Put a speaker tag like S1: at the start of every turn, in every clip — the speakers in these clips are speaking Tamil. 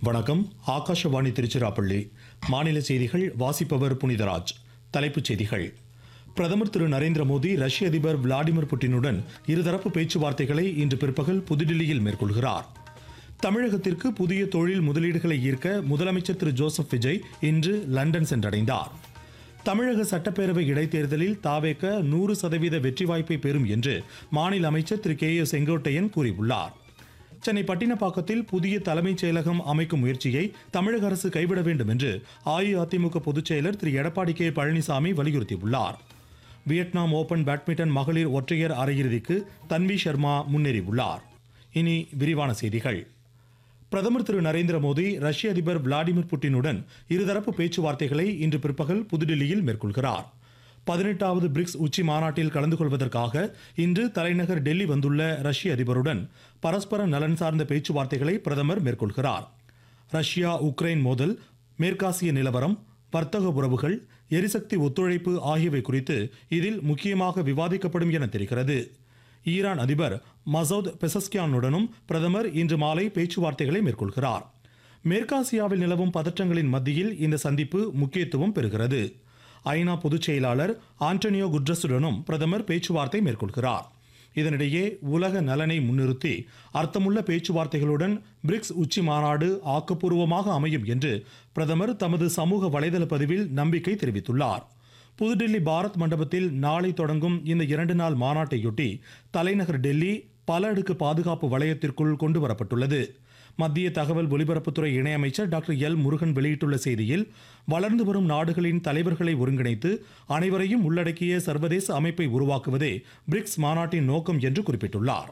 S1: வணக்கம் ஆகாஷவாணி திருச்சிராப்பள்ளி மாநில செய்திகள் வாசிப்பவர் புனிதராஜ் தலைப்புச் செய்திகள் பிரதமர் திரு நரேந்திர மோடி ரஷ்ய அதிபர் விளாடிமிர் புட்டினுடன் இருதரப்பு பேச்சுவார்த்தைகளை இன்று பிற்பகல் புதுடில்லியில் மேற்கொள்கிறார் தமிழகத்திற்கு புதிய தொழில் முதலீடுகளை ஈர்க்க முதலமைச்சர் திரு ஜோசப் விஜய் இன்று லண்டன் சென்றடைந்தார் தமிழக சட்டப்பேரவை இடைத்தேர்தலில் தாவேக நூறு சதவீத வெற்றி வாய்ப்பை பெறும் என்று மாநில அமைச்சர் திரு கே ஏ செங்கோட்டையன் கூறியுள்ளார் சென்னை பட்டினப்பாக்கத்தில் புதிய தலைமைச் செயலகம் அமைக்கும் முயற்சியை தமிழக அரசு கைவிட வேண்டும் என்று அஇஅதிமுக பொதுச் செயலர் திரு எடப்பாடி கே பழனிசாமி வலியுறுத்தியுள்ளார் வியட்நாம் ஓபன் பேட்மிண்டன் மகளிர் ஒற்றையர் அரையிறுதிக்கு தன்வி சர்மா முன்னேறியுள்ளார் இனி விரிவான செய்திகள் பிரதமர் திரு நரேந்திர மோடி ரஷ்ய அதிபர் விளாடிமிர் புட்டினுடன் இருதரப்பு பேச்சுவார்த்தைகளை இன்று பிற்பகல் புதுடில்லியில் மேற்கொள்கிறார் பதினெட்டாவது பிரிக்ஸ் உச்சி மாநாட்டில் கலந்து கொள்வதற்காக இன்று தலைநகர் டெல்லி வந்துள்ள ரஷ்ய அதிபருடன் பரஸ்பர நலன் சார்ந்த பேச்சுவார்த்தைகளை பிரதமர் மேற்கொள்கிறார் ரஷ்யா உக்ரைன் மோதல் மேற்காசிய நிலவரம் வர்த்தக உறவுகள் எரிசக்தி ஒத்துழைப்பு ஆகியவை குறித்து இதில் முக்கியமாக விவாதிக்கப்படும் என தெரிகிறது ஈரான் அதிபர் மசௌத் பெசஸ்கியானுடனும் பிரதமர் இன்று மாலை பேச்சுவார்த்தைகளை மேற்கொள்கிறார் மேற்காசியாவில் நிலவும் பதற்றங்களின் மத்தியில் இந்த சந்திப்பு முக்கியத்துவம் பெறுகிறது ஐநா பொதுச் செயலாளர் ஆண்டனியோ குட்ரஸுடனும் பிரதமர் பேச்சுவார்த்தை மேற்கொள்கிறார் இதனிடையே உலக நலனை முன்னிறுத்தி அர்த்தமுள்ள பேச்சுவார்த்தைகளுடன் பிரிக்ஸ் உச்சி மாநாடு ஆக்கப்பூர்வமாக அமையும் என்று பிரதமர் தமது சமூக வலைதள பதிவில் நம்பிக்கை தெரிவித்துள்ளார் புதுடில்லி பாரத் மண்டபத்தில் நாளை தொடங்கும் இந்த இரண்டு நாள் மாநாட்டையொட்டி தலைநகர் டெல்லி பல அடுக்கு பாதுகாப்பு வளையத்திற்குள் கொண்டு வரப்பட்டுள்ளது மத்திய தகவல் ஒலிபரப்புத்துறை இணையமைச்சர் டாக்டர் எல் முருகன் வெளியிட்டுள்ள செய்தியில் வளர்ந்து வரும் நாடுகளின் தலைவர்களை ஒருங்கிணைத்து அனைவரையும் உள்ளடக்கிய சர்வதேச அமைப்பை உருவாக்குவதே பிரிக்ஸ் மாநாட்டின் நோக்கம் என்று குறிப்பிட்டுள்ளார்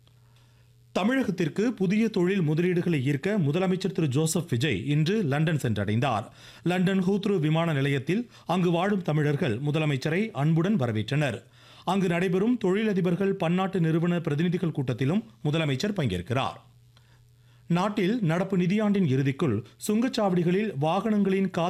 S1: தமிழகத்திற்கு புதிய தொழில் முதலீடுகளை ஈர்க்க முதலமைச்சர் திரு ஜோசப் விஜய் இன்று லண்டன் சென்றடைந்தார் லண்டன் ஹூத்ரு விமான நிலையத்தில் அங்கு வாழும் தமிழர்கள் முதலமைச்சரை அன்புடன் வரவேற்றனர் அங்கு நடைபெறும் தொழிலதிபர்கள் பன்னாட்டு நிறுவன பிரதிநிதிகள் கூட்டத்திலும் முதலமைச்சர் பங்கேற்கிறார் நாட்டில் நடப்பு நிதியாண்டின் இறுதிக்குள் சுங்கச்சாவடிகளில் வாகனங்களின்